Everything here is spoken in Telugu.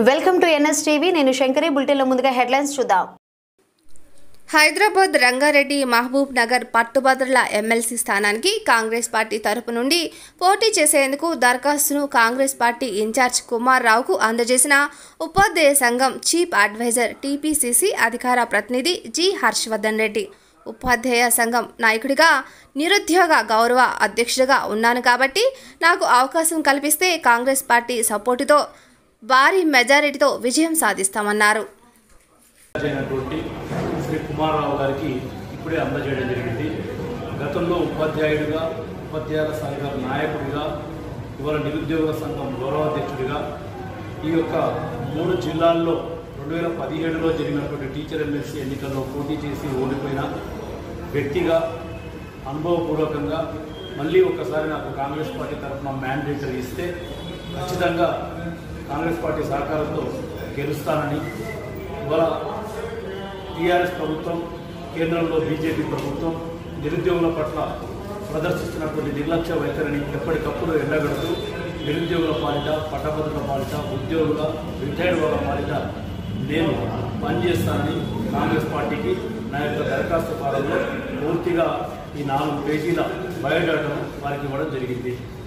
వెల్కమ్ టు ఎన్ఎస్ టీవీ నేను శంకరి బులెటిన్లో ముందుగా హెడ్లైన్స్ చూద్దాం హైదరాబాద్ రంగారెడ్డి మహబూబ్ నగర్ పట్టుభద్రుల ఎమ్మెల్సీ స్థానానికి కాంగ్రెస్ పార్టీ తరపు నుండి పోటీ చేసేందుకు దరఖాస్తును కాంగ్రెస్ పార్టీ ఇన్ఛార్జ్ కుమార్ రావుకు అందజేసిన ఉపాధ్యాయ సంఘం చీఫ్ అడ్వైజర్ టీపీసీసీ అధికార ప్రతినిధి జి హర్షవర్ధన్ రెడ్డి ఉపాధ్యాయ సంఘం నాయకుడిగా నిరుద్యోగ గౌరవ అధ్యక్షుడిగా ఉన్నాను కాబట్టి నాకు అవకాశం కల్పిస్తే కాంగ్రెస్ పార్టీ సపోర్టుతో భారీ మెజారిటీతో విజయం సాధిస్తామన్నారు అయినటువంటి శ్రీ కుమారరావు గారికి ఇప్పుడే అందజేయడం జరిగింది గతంలో ఉపాధ్యాయుడిగా ఉపాధ్యాయుల సంఘం నాయకుడిగా ఇవాళ నిరుద్యోగ సంఘం గౌరవాధ్యక్షుడిగా ఈ యొక్క మూడు జిల్లాల్లో రెండు వేల పదిహేడులో జరిగినటువంటి టీచర్ ఎమ్మెల్సీ ఎన్నికల్లో పోటీ చేసి ఓడిపోయిన వ్యక్తిగా అనుభవపూర్వకంగా మళ్ళీ ఒకసారి నాకు కాంగ్రెస్ పార్టీ తరఫున మ్యాండేటరీ ఇస్తే ఖచ్చితంగా కాంగ్రెస్ పార్టీ సహకారంతో గెలుస్తానని ఇవాళ టీఆర్ఎస్ ప్రభుత్వం కేంద్రంలో బీజేపీ ప్రభుత్వం నిరుద్యోగుల పట్ల ప్రదర్శిస్తున్నటువంటి నిర్లక్ష్య వైఖరిని ఎప్పటికప్పుడు ఎండగడుతూ నిరుద్యోగుల పాలిట పట్టభద్రుల పాలిట ఉద్యోగుల రిటైర్డ్ వాళ్ళ పాలిట నేను పనిచేస్తానని కాంగ్రెస్ పార్టీకి నా యొక్క దరఖాస్తు ఫారంలో పూర్తిగా ఈ నాలుగు పేజీల బయోడాటాను వారికి ఇవ్వడం జరిగింది